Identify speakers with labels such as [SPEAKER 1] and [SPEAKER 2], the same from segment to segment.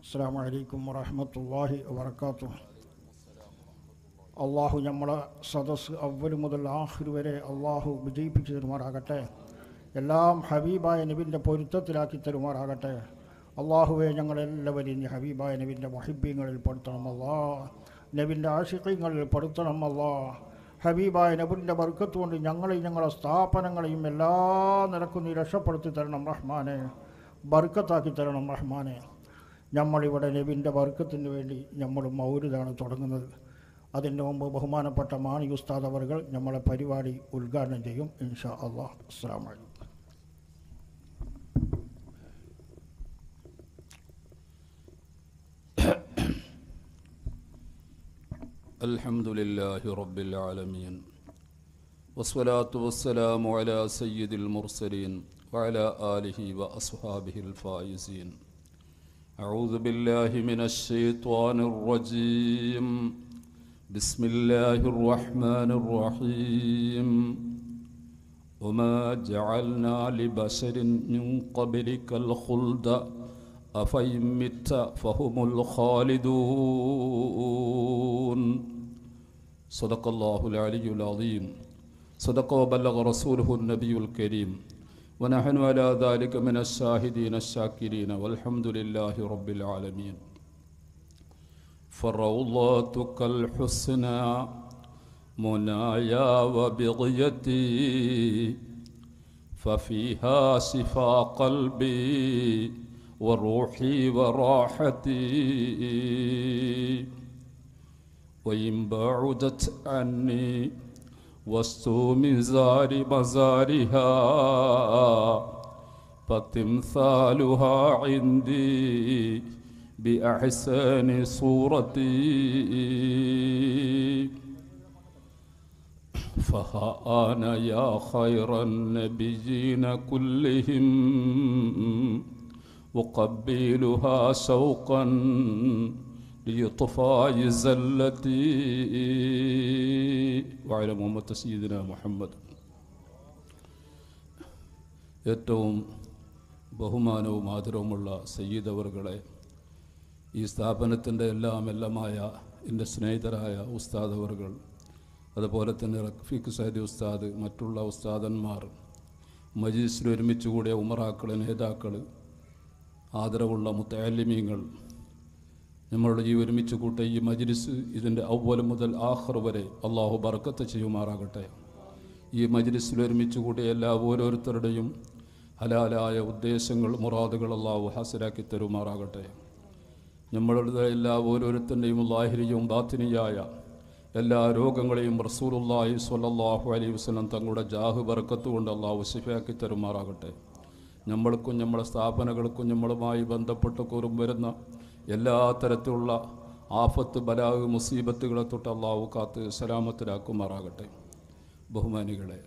[SPEAKER 1] അസ്സാം വലൈക്കും വറഹമത്തല്ലാഹി വബർക്കാത്തു അള്ളാഹു നമ്മളെ സദസ് അവല് മുതൽ ആഹിർ വരെ അള്ളാഹു വിജയിപ്പിച്ചു തരുമാറാകട്ടെ എല്ലാം ഹബീബായ നബിൻ്റെ പൊരുത്തത്തിലാക്കി തരുമാറാകട്ടെ അള്ളാഹുവെ ഞങ്ങളെല്ലാവരെയും ഈ ഹബീബായ നബിൻ്റെ മഹിബ്യങ്ങളിൽ പെടുത്തണം അല്ലാ നബിൻ്റെ ആശിക്കങ്ങളിൽ പെടുത്തണം അല്ലാ ഹബീബായ നബിൻ്റെ ബർക്കത്ത് കൊണ്ട് ഞങ്ങളെയും ഞങ്ങളുടെ സ്ഥാപനങ്ങളെയും എല്ലാ നിലക്കും നീ രക്ഷപ്പെടുത്തി തരണം റഹ്മാനെ ബർക്കത്താക്കി തരണം റഹ്മാനെ നമ്മളിവിടെ നബിൻ്റെ ബർക്കത്തിന് വേണ്ടി നമ്മൾ മൗരുതാണ് തുടങ്ങുന്നത് അതിൻ്റെ മുമ്പ് ബഹുമാനപ്പെട്ട മാണി ഉസ്താദ് അവർകൾ നമ്മളെ പരിപാടി ഉദ്ഘാടനം ചെയ്യും ഇൻഷാ അള്ളാഹ് അസ്സാം വലൈക്കും
[SPEAKER 2] الحمد لله رب العالمين والصلاة والسلام على سيد المرسلين وعلى آله وأصحابه الفائزين أعوذ بالله من الشيطان الرجيم بسم الله الرحمن الرحيم وما جعلنا لبشر من قبلك الخلد أفإن مت فهم الخالدون صدق الله العلي العظيم صدق وبلغ رسوله النبي الكريم ونحن على ذلك من الشاهدين الشاكرين والحمد لله رب العالمين فروضاتك الحسنى منايا وبغيتي ففيها شفاء قلبي وروحي وراحتي وإن بعدت عني وسط مزار مزارها فتمثالها عندي بأحسن صورتي فها أنا يا خير النبيين كلهم أقبلها شوقا لإطفاء زلتي وعلى محمد سيدنا محمد ഏറ്റവും ബഹുമാനവും ആദരവുമുള്ള സയ്യിദ് അവറുകളെ ഈ സ്ഥാപനത്തിൻ്റെ എല്ലാം എല്ലാമായ എൻ്റെ സ്നേഹിതരായ ഉസ്താദ് അവറുകൾ അതുപോലെ തന്നെ റഫീഖ് സൈദി ഉസ്താദ് മറ്റുള്ള ഉസ്താദന്മാർ മജീസിൽ ഒരുമിച്ച് കൂടിയ ഉമറാക്കൾ നേതാക്കൾ ആദരവുള്ള മുത്തയാലിമീങ്ങൾ നമ്മളുടെ ഈ ഒരുമിച്ച് കൂട്ട ഈ മജ്ലിസ് ഇതിൻ്റെ ഔവലം മുതൽ ആഹർ വരെ അള്ളാഹു ബർക്കത്ത് ചെയ്യുമാറാകട്ടെ ഈ മജ്ലിസിൽ ഒരുമിച്ച് കൂടിയ എല്ലാ ഓരോരുത്തരുടെയും ഹലാലായ ഉദ്ദേശങ്ങൾ മുറാദുകൾ അള്ളാഹു ഹാസിലാക്കി തരുമാറാകട്ടെ നമ്മളുടെ എല്ലാ ഓരോരുത്തരുടെയും ലാഹിരിയും ബാത്തിനിയായ എല്ലാ രോഗങ്ങളെയും റസൂലുള്ളാഹി സ്വല്ലല്ലാഹു അലൈഹി വസല്ലം തങ്ങളുടെ ജാഹ് ബർക്കത്ത് കൊണ്ട് അള്ളാഹു ശിഫയാക്കി തരുമാറാകട്ടെ നമ്മൾക്കും നമ്മുടെ സ്ഥാപനങ്ങൾക്കും നമ്മളുമായി ബന്ധപ്പെട്ട് കുറും വരുന്ന എല്ലാ തരത്തിലുള്ള ആഫത്ത് ബലാഗ് മുസീബത്തുകളെ തൊട്ട് അള്ളാഹു കാത്ത് സലാമത്തിലാക്കുമാറാകട്ടെ ബഹുമാനികളെ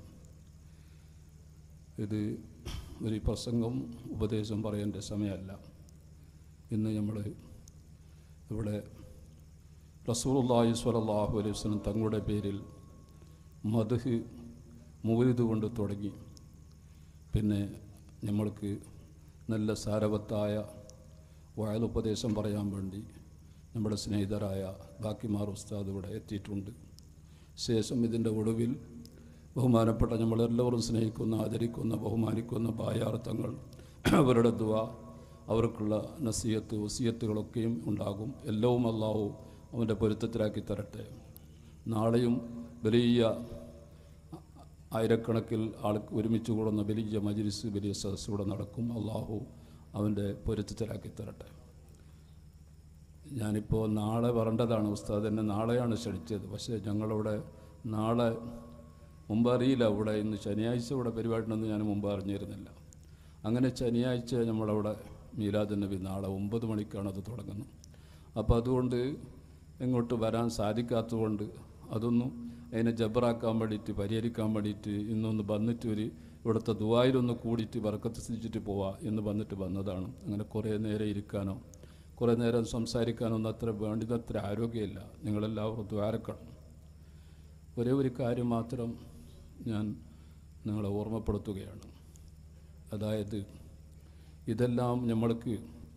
[SPEAKER 2] ഇത് ഒരു പ്രസംഗം ഉപദേശം പറയേണ്ട സമയമല്ല ഇന്ന് നമ്മൾ ഇവിടെ റസൂലുള്ളാഹി സ്വല്ലല്ലാഹു അലൈഹി വസല്ലം തങ്ങളുടെ പേരിൽ മധുഹ് മൂരിത് കൊണ്ട് തുടങ്ങി പിന്നെ നമ്മൾക്ക് നല്ല സാരവത്തായ വയലുപദേശം പറയാൻ വേണ്ടി നമ്മുടെ സ്നേഹിതരായ ബാക്കിമാർ ഉസ്താദ് ഇവിടെ എത്തിയിട്ടുണ്ട് ശേഷം ഇതിൻ്റെ ഒടുവിൽ ബഹുമാനപ്പെട്ട നമ്മളെല്ലാവരും സ്നേഹിക്കുന്ന ആദരിക്കുന്ന ബഹുമാനിക്കുന്ന ബായാർത്ഥങ്ങൾ അവരുടെ ദുവ അവർക്കുള്ള നസീയത്ത് വസീയത്തുകളൊക്കെയും ഉണ്ടാകും എല്ലാവും അള്ളാഹു അവൻ്റെ പൊരുത്തത്തിലാക്കി തരട്ടെ നാളെയും വലിയ ആയിരക്കണക്കിൽ ആൾ ഒരുമിച്ച് കൂടുന്ന വലിയ മജിലിസ് വലിയ സദസ്സൂടെ നടക്കും അള്ളാഹു അവൻ്റെ പൊരുത്തത്തിലാക്കി തരട്ടെ ഞാനിപ്പോൾ നാളെ വരേണ്ടതാണ് ഉസ്താദ് എന്നെ നാളെയാണ് ക്ഷണിച്ചത് പക്ഷേ ഞങ്ങളിവിടെ നാളെ മുമ്പ് അറിയില്ല ഇവിടെ ഇന്ന് ശനിയാഴ്ച ഇവിടെ പരിപാടി ഉണ്ടെന്ന് ഞാൻ മുമ്പ് അറിഞ്ഞിരുന്നില്ല അങ്ങനെ ശനിയാഴ്ച നമ്മളവിടെ മീലാദ് നബി നാളെ ഒമ്പത് മണിക്കാണ് അത് തുടങ്ങുന്നത് അപ്പോൾ അതുകൊണ്ട് ഇങ്ങോട്ട് വരാൻ സാധിക്കാത്തതുകൊണ്ട് അതൊന്നും അതിനെ ജബറാക്കാൻ വേണ്ടിയിട്ട് പരിഹരിക്കാൻ വേണ്ടിയിട്ട് ഇന്നൊന്ന് വന്നിട്ട് ഒരു ഇവിടുത്തെ ദുബായിലൊന്ന് കൂടിയിട്ട് വറക്കത്ത് സ്ഥിച്ചിട്ട് പോവാം എന്ന് വന്നിട്ട് വന്നതാണ് അങ്ങനെ കുറേ നേരം ഇരിക്കാനോ കുറേ നേരം സംസാരിക്കാനോ ഒന്നും അത്ര വേണ്ടിയത്ര ആരോഗ്യമില്ല നിങ്ങളെല്ലാവരും ദ്വാരക്കണം ഒരേ ഒരു കാര്യം മാത്രം ഞാൻ നിങ്ങളെ ഓർമ്മപ്പെടുത്തുകയാണ് അതായത് ഇതെല്ലാം നമ്മൾക്ക്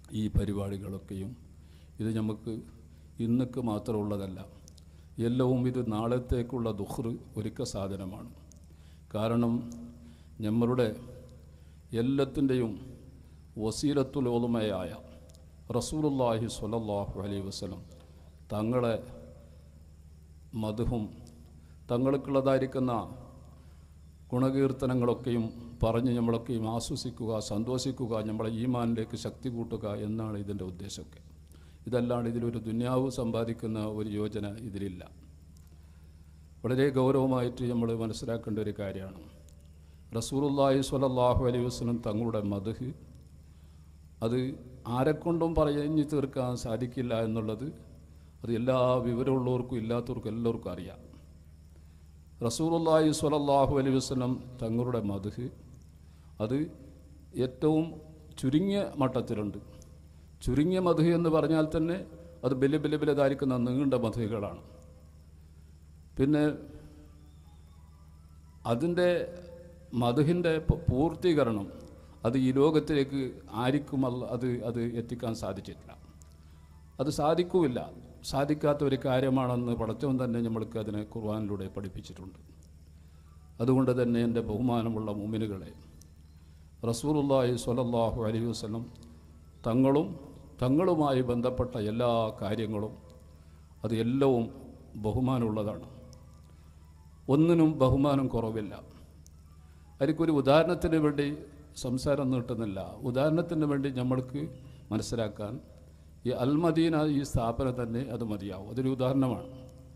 [SPEAKER 2] ഈ പരിപാടികളൊക്കെയും ഇത് നമുക്ക് ഇന്നക്ക് മാത്രമുള്ളതല്ല എല്ലാവും ഇത് നാളത്തേക്കുള്ള ദുഹ്റ് ഒരുക്ക സാധനമാണ് കാരണം നമ്മളുടെ എല്ലാത്തിൻ്റെയും വസീലത്തുലോതുമയായ റസൂലുല്ലാഹി സ്വലല്ലാഹു അലൈ വസ്ലം തങ്ങളെ മധുവും തങ്ങൾക്കുള്ളതായിരിക്കുന്ന ഗുണകീർത്തനങ്ങളൊക്കെയും പറഞ്ഞ് നമ്മളൊക്കെയും ആശ്വസിക്കുക സന്തോഷിക്കുക നമ്മളെ ഈമാനിലേക്ക് ശക്തി കൂട്ടുക എന്നാണ് ഇതിൻ്റെ ഉദ്ദേശമൊക്കെ ഇതല്ലാണ്ട് ഇതിലൊരു ദുന്യാവ് സമ്പാദിക്കുന്ന ഒരു യോജന ഇതിലില്ല വളരെ ഗൗരവമായിട്ട് നമ്മൾ മനസ്സിലാക്കേണ്ട ഒരു കാര്യമാണ് റസൂറുല്ലാഹി സ്വലല്ലാഹു അലൈഹി വസ്ലം തങ്ങളുടെ മധുഹ് അത് ആരെക്കൊണ്ടും പറഞ്ഞു തീർക്കാൻ സാധിക്കില്ല എന്നുള്ളത് അത് എല്ലാ വിവരമുള്ളവർക്കും ഇല്ലാത്തവർക്കും എല്ലാവർക്കും അറിയാം റസൂറുല്ലാഹി സ്വലല്ലാഹു അലൈഹി വസ്ലം തങ്ങളുടെ മധുഹ് അത് ഏറ്റവും ചുരുങ്ങിയ മട്ടത്തിലുണ്ട് ചുരുങ്ങിയ മധു എന്ന് പറഞ്ഞാൽ തന്നെ അത് ബലി ബലി ബലിതായിരിക്കുന്ന നീണ്ട മധുകളാണ് പിന്നെ അതിൻ്റെ മധുഹിൻ്റെ പൂർത്തീകരണം അത് ഈ ലോകത്തിലേക്ക് ആർക്കും അല്ല അത് അത് എത്തിക്കാൻ സാധിച്ചിട്ടില്ല അത് സാധിക്കുമില്ല സാധിക്കാത്ത ഒരു കാര്യമാണെന്ന് പടച്ചവൻ തന്നെ നമ്മൾക്ക് അതിനെ ഖുർആാനിലൂടെ പഠിപ്പിച്ചിട്ടുണ്ട് അതുകൊണ്ട് തന്നെ എൻ്റെ ബഹുമാനമുള്ള മുമിനുകളെ റസൂറുല്ലാഹി സ്വലല്ലാഹു അലൈഹി വസ്ലം തങ്ങളും തങ്ങളുമായി ബന്ധപ്പെട്ട എല്ലാ കാര്യങ്ങളും അത് എല്ലാവും ബഹുമാനമുള്ളതാണ് ഒന്നിനും ബഹുമാനം കുറവില്ല അതിലേക്കൊരു ഉദാഹരണത്തിന് വേണ്ടി സംസാരം നീട്ടുന്നില്ല ഉദാഹരണത്തിന് വേണ്ടി നമ്മൾക്ക് മനസ്സിലാക്കാൻ ഈ അൽമദീന ഈ സ്ഥാപനം തന്നെ അത് മതിയാവും അതൊരു ഉദാഹരണമാണ്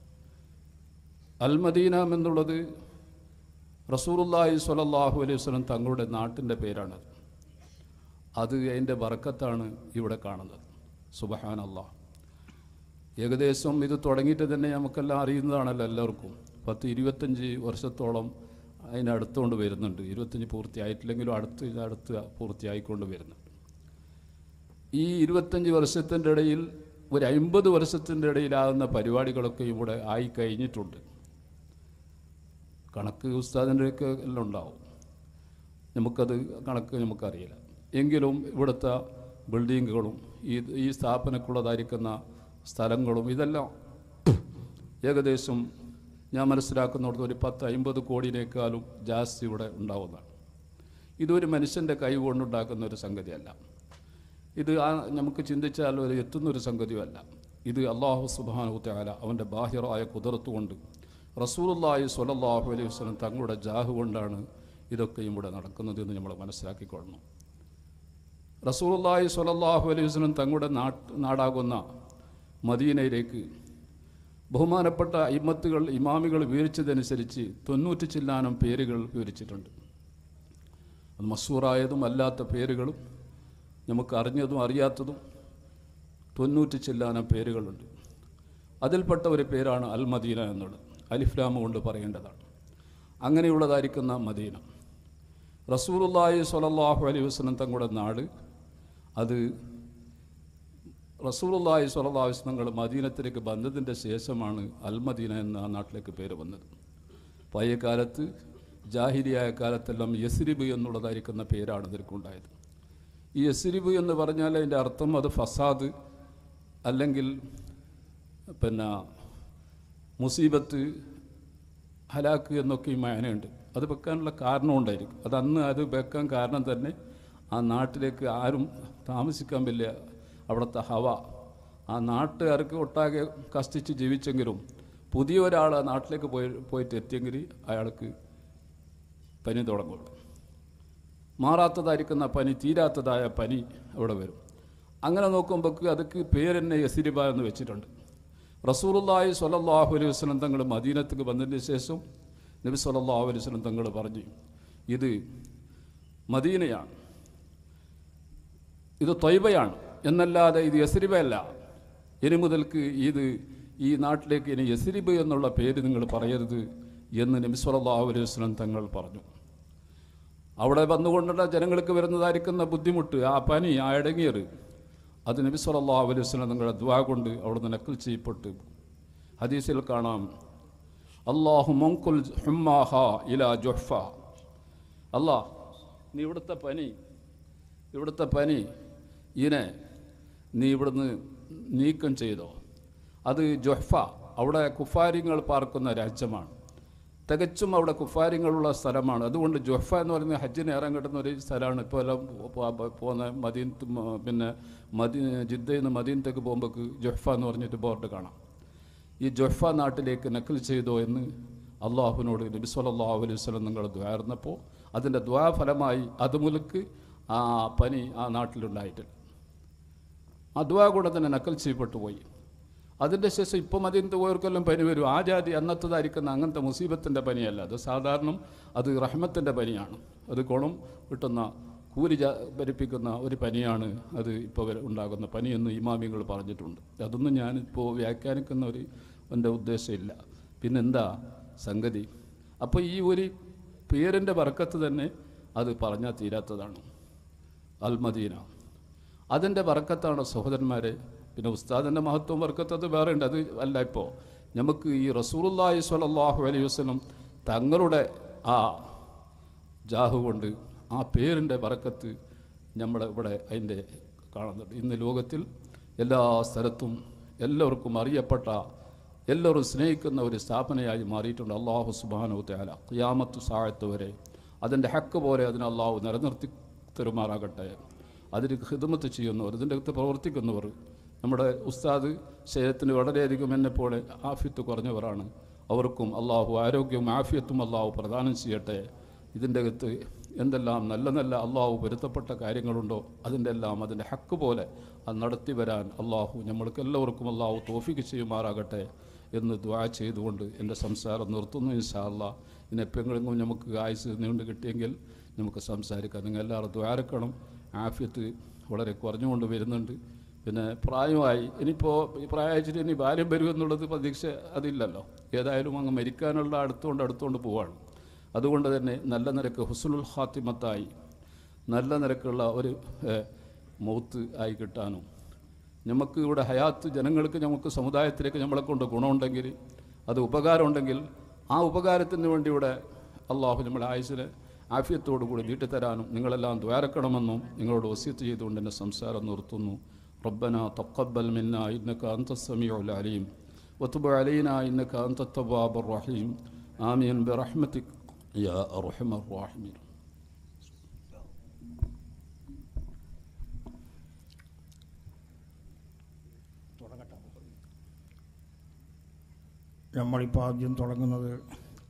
[SPEAKER 2] അൽമദീന എന്നുള്ളത് റസൂറുല്ലാഹി സ്വലല്ലാഹു അലൈഹി വസ്ലം തങ്ങളുടെ നാട്ടിൻ്റെ പേരാണത് അത് അതിൻ്റെ വറക്കത്താണ് ഇവിടെ കാണുന്നത് സുബഹാൻ അള്ളാഹ് ഏകദേശം ഇത് തുടങ്ങിയിട്ട് തന്നെ നമുക്കെല്ലാം അറിയുന്നതാണല്ലോ എല്ലാവർക്കും പത്ത് ഇരുപത്തഞ്ച് വർഷത്തോളം അതിനടുത്തുകൊണ്ട് വരുന്നുണ്ട് ഇരുപത്തഞ്ച് പൂർത്തിയായിട്ടില്ലെങ്കിലും അടുത്ത് ഇത് അടുത്ത് പൂർത്തിയായിക്കൊണ്ട് വരുന്നുണ്ട് ഈ ഇരുപത്തഞ്ച് വർഷത്തിൻ്റെ ഇടയിൽ ഒരു അമ്പത് വർഷത്തിൻ്റെ ഇടയിലാകുന്ന പരിപാടികളൊക്കെ ഇവിടെ ആയി കഴിഞ്ഞിട്ടുണ്ട് കണക്ക് ഉസ്താദിൻ്റെയൊക്കെ എല്ലാം ഉണ്ടാവും നമുക്കത് കണക്ക് നമുക്കറിയില്ല എങ്കിലും ഇവിടുത്തെ ബിൽഡിങ്ങുകളും ഈ ഈ സ്ഥാപനക്കുള്ളതായിരിക്കുന്ന സ്ഥലങ്ങളും ഇതെല്ലാം ഏകദേശം ഞാൻ മനസ്സിലാക്കുന്നിടത്ത് ഒരു പത്ത് അമ്പത് കോടിനേക്കാളും ജാസ്തി ഇവിടെ ഉണ്ടാവുന്നതാണ് ഇതൊരു മനുഷ്യൻ്റെ കൈ കൊണ്ടുണ്ടാക്കുന്ന ഒരു സംഗതിയല്ല ഇത് ആ നമുക്ക് ചിന്തിച്ചാൽ ഒരു എത്തുന്നൊരു സംഗതിയുമല്ല ഇത് അള്ളാഹു സുബാനുത്താല അവൻ്റെ ബാഹിറായ കുതിർത്ത് കൊണ്ട് റസൂലുല്ലാഹി സ്വലല്ലാഹു അലൈഹി വസ്ലം തങ്ങളുടെ ജാഹ് കൊണ്ടാണ് ഇതൊക്കെയും ഇവിടെ നടക്കുന്നത് എന്ന് നമ്മൾ മനസ്സിലാക്കിക്കൊള്ളണം റസൂലുല്ലാഹി സ്വലല്ലാഹു അലൈഹി വസ്ലം തങ്ങളുടെ നാട്ട് നാടാകുന്ന മദീനയിലേക്ക് ബഹുമാനപ്പെട്ട ഇമ്മത്തുകൾ ഇമാമികൾ വിവരിച്ചതനുസരിച്ച് തൊണ്ണൂറ്റി ചില്ലാനം പേരുകൾ വിവരിച്ചിട്ടുണ്ട് അത് മസൂറായതും അല്ലാത്ത പേരുകളും നമുക്ക് അറിഞ്ഞതും അറിയാത്തതും തൊണ്ണൂറ്റി ചില്ലാനം പേരുകളുണ്ട് അതിൽപ്പെട്ട ഒരു പേരാണ് അൽ മദീന എന്നുള്ളത് അലിഫ്ലാമ കൊണ്ട് പറയേണ്ടതാണ് അങ്ങനെയുള്ളതായിരിക്കുന്ന മദീന റസൂലുല്ലാഹി സ്വലല്ലാഹു അലൈഹി വസ്ലം തങ്ങളുടെ നാട് അത് റസൂലുല്ലാഹി സ്വലല്ലാഹു വസ്ലം തങ്ങൾ മദീനത്തിലേക്ക് വന്നതിൻ്റെ ശേഷമാണ് അൽ മദീന എന്ന ആ നാട്ടിലേക്ക് പേര് വന്നത് പഴയ കാലത്ത് ജാഹിരിയായ കാലത്തെല്ലാം യസ്രിബ് എന്നുള്ളതായിരിക്കുന്ന പേരാണ് ഇതിൽക്കുണ്ടായത് ഈ യസ്രിബ് എന്ന് പറഞ്ഞാൽ അതിൻ്റെ അർത്ഥം അത് ഫസാദ് അല്ലെങ്കിൽ പിന്നെ മുസീബത്ത് ഹലാക്ക് എന്നൊക്കെ ഈ മാനയുണ്ട് അത് വെക്കാനുള്ള കാരണം ഉണ്ടായിരിക്കും അത് അന്ന് അത് വെക്കാൻ കാരണം തന്നെ ആ നാട്ടിലേക്ക് ആരും താമസിക്കാൻ വലിയ അവിടുത്തെ ഹവ ആ നാട്ടുകാർക്ക് ഒട്ടാകെ കഷ്ടിച്ച് ജീവിച്ചെങ്കിലും പുതിയ ഒരാൾ ആ നാട്ടിലേക്ക് പോയി പോയിട്ട് എത്തിയെങ്കിൽ അയാൾക്ക് പനി തുടങ്ങുള്ളൂ മാറാത്തതായിരിക്കുന്ന പനി തീരാത്തതായ പനി അവിടെ വരും അങ്ങനെ നോക്കുമ്പോൾ അതൊക്കെ പേരെന്നെ യസിരിബ എന്ന് വെച്ചിട്ടുണ്ട് റസൂലുള്ളാഹി സ്വല്ലല്ലാഹു അലൈഹി വസല്ലം തങ്ങൾ മദീനത്തേക്ക് വന്നതിന് ശേഷം നബി സ്വല്ലല്ലാഹു അലൈഹി വസല്ലം തങ്ങൾ പറഞ്ഞു ഇത് മദീനയാണ് ഇത് തൊയ്ബയാണ് എന്നല്ലാതെ ഇത് യസ്രിബയല്ല ഇനി മുതൽക്ക് ഇത് ഈ നാട്ടിലേക്ക് ഇനി യസ്രിബ് എന്നുള്ള പേര് നിങ്ങൾ പറയരുത് എന്ന് നബി സ്വല്ലല്ലാഹു അലൈഹി വസല്ലം തങ്ങൾ പറഞ്ഞു അവിടെ വന്നുകൊണ്ടുള്ള ജനങ്ങൾക്ക് വരുന്നതായിരിക്കുന്ന ബുദ്ധിമുട്ട് ആ പനി ആ ഇടങ്ങിയറ് അത് നബി സല്ലല്ലാഹു അലൈഹി വസല്ലം നിങ്ങളുടെ ദ്വാ കൊണ്ട് അവിടെ നക്കൽ ചെയ്യപ്പെട്ട് ഹദീസിൽ കാണാം അള്ളാഹു മൊങ്കുൽ ഹുമ്മാഹ ഇല ജൊഹ്ഫ അല്ലാ നീ ഇവിടുത്തെ പനി ഇവിടുത്തെ പനി ഇതിനെ നീ ഇവിടുന്ന് നീക്കം ചെയ്തോ അത് ജൊഹ്ഫ അവിടെ കുഫാരിങ്ങൾ പാർക്കുന്ന രാജ്യമാണ് തികച്ചും അവിടെ കുഫാരിങ്ങളുള്ള സ്ഥലമാണ് അതുകൊണ്ട് ജൊഹ്ഫ എന്ന് പറയുന്നത് ഹജ്ജിന് ഇറങ്ങി കിട്ടുന്ന ഒരു സ്ഥലമാണ് ഇപ്പോൾ എല്ലാം പോ- പോ- പോകുന്ന മദീൻ പിന്നെ മദീ ജിദ്ദയിൽ നിന്ന് മദീനത്തേക്ക് പോകുമ്പോൾ ജൊഹ്ഫ എന്ന് പറഞ്ഞിട്ട് ബോർഡ് കാണാം ഈ ജൊഹ്ഫ നാട്ടിലേക്ക് നക്കൽ ചെയ്തോ എന്ന് അള്ളാഹുവിനോട് നബി സല്ലല്ലാഹു അലൈഹി വസല്ലം നിങ്ങൾ ദ്വാർന്നപ്പോൾ അതിൻ്റെ ദ്വാഫലമായി അതുമുലക്ക് ആ പനി ആ നാട്ടിലുണ്ടായിട്ടില്ല ആ ദ്വാ കൂടെ തന്നെ നക്കൽ ചെയ്യപ്പെട്ടു പോയി അതിൻ്റെ ശേഷം ഇപ്പം അതിൻ്റെ പോയവർക്കെല്ലാം പനി വരും ആ ജാതി അന്നത്തതായിരിക്കുന്ന അങ്ങനത്തെ മുസീബത്തിൻ്റെ പനിയല്ല അത് സാധാരണ അത് റഹ്മത്തിൻ്റെ പനിയാണ് അത് ഗുണം കിട്ടുന്ന കൂലി ജാ ഭരിപ്പിക്കുന്ന ഒരു പനിയാണ് അത് ഇപ്പോൾ ഉണ്ടാകുന്ന പനിയെന്ന് ഇമാമികൾ പറഞ്ഞിട്ടുണ്ട് അതൊന്നും ഞാനിപ്പോൾ വ്യാഖ്യാനിക്കുന്ന ഒരു എൻ്റെ ഉദ്ദേശമില്ല പിന്നെന്താ സംഗതി അപ്പോൾ ഈ ഒരു പേരിൻ്റെ വർക്കത്ത് തന്നെ അത് പറഞ്ഞാൽ തീരാത്തതാണ് അൽമദീന അതിൻ്റെ വർക്കത്താണ് സഹോദരന്മാരെ പിന്നെ ഉസ്താദിൻ്റെ മഹത്വം വർക്കത്ത് അത് വേറെ ഉണ്ട് അത് അല്ല ഇപ്പോൾ നമുക്ക് ഈ റസൂലുള്ളാഹി സ്വല്ലല്ലാഹു അലൈഹി വസല്ലം തങ്ങളുടെ ആ ജാഹു കൊണ്ട് ആ പേരിൻ്റെ വറക്കത്ത് നമ്മൾ ഇവിടെ അതിൻ്റെ കാണുന്നുണ്ട് ഇന്ന് ലോകത്തിൽ എല്ലാ സ്ഥലത്തും എല്ലാവർക്കും അറിയപ്പെട്ട എല്ലാവരും സ്നേഹിക്കുന്ന ഒരു സ്ഥാപനയായി മാറിയിട്ടുണ്ട് അള്ളാഹു സുബാനു തയാല ഖിയാമത്ത് സാഴത്ത് വരെ അതിൻ്റെ ഹക്ക് പോലെ അതിനെ അള്ളാഹു നിലനിർത്തി തരുമാറാകട്ടെ അതിന് ഹിദമത്ത് ചെയ്യുന്നവർ ഇതിൻ്റെ അകത്ത് പ്രവർത്തിക്കുന്നവർ നമ്മുടെ ഉസ്താദ് ശരീരത്തിന് വളരെയധികം എന്നെപ്പോലെ ആഫ്യത്ത് കുറഞ്ഞവരാണ് അവർക്കും അള്ളാഹു ആരോഗ്യവും ആഫിയത്തും അള്ളാഹു പ്രദാനം ചെയ്യട്ടെ ഇതിൻ്റെ അകത്ത് എന്തെല്ലാം നല്ല നല്ല അള്ളാഹു പൊരുത്തപ്പെട്ട കാര്യങ്ങളുണ്ടോ അതിൻ്റെ എല്ലാം അതിൻ്റെ ഹക്ക് പോലെ അത് നടത്തി വരാൻ അള്ളാഹു നമ്മൾക്ക് എല്ലാവർക്കും അള്ളാഹു തോഫിക്ക് ചെയ്യുമാറാകട്ടെ എന്ന് ദ്വാ ചെയ്തുകൊണ്ട് എൻ്റെ സംസാരം നിർത്തുന്നു ഇൻഷാ അള്ളാഹ് ഇനി എപ്പോഴെങ്കിലും നമുക്ക് ആയുസ് നീണ്ടു കിട്ടിയെങ്കിൽ നമുക്ക് സംസാരിക്കാം നിങ്ങൾ എല്ലാവരും ദ്വാരക്കണം ആഫ്യത്ത് വളരെ കുറഞ്ഞുകൊണ്ട് വരുന്നുണ്ട് പിന്നെ പ്രായമായി ഇനിയിപ്പോൾ ഈ പ്രായമായിട്ട് ഇനി ബാല്യം വരുമെന്നുള്ളത് പ്രതീക്ഷ അതില്ലല്ലോ ഏതായാലും അങ്ങ് മരിക്കാനുള്ള അടുത്തുകൊണ്ട് അടുത്തുകൊണ്ട് പോവാണ് അതുകൊണ്ട് തന്നെ നല്ല നിരക്ക് ഹുസുലുൽ ഹാത്തിമത്തായി നല്ല നിരക്കുള്ള ഒരു ഏഹ്, മൗത്ത് ആയി കിട്ടാനും നമുക്ക് ഇവിടെ ഹയാത്ത് ജനങ്ങൾക്ക് നമുക്ക് സമുദായത്തിലേക്ക് നമ്മളെ കൊണ്ട് ഗുണമുണ്ടെങ്കിൽ അത് ഉപകാരമുണ്ടെങ്കിൽ ആ ഉപകാരത്തിന് വേണ്ടി ഇവിടെ അള്ളാഹു നമ്മളെ ആയുസിനെ ആഫിയത്തോടു കൂടി നീട്ടിത്തരാനും നിങ്ങളെല്ലാം ദ്വാരക്കണമെന്നും നിങ്ങളോട് വസ്യത്ത് ചെയ്തുകൊണ്ട് എൻ്റെ സംസാരം നിർത്തുന്നു ربنا تقبل منا إنك أنت السميع العليم وتب علينا إنك أنت التواب الرحيم آمين برحمتك يا أرحم الراحمين
[SPEAKER 1] നമ്മളിപ്പോൾ ആദ്യം തുടങ്ങുന്നത്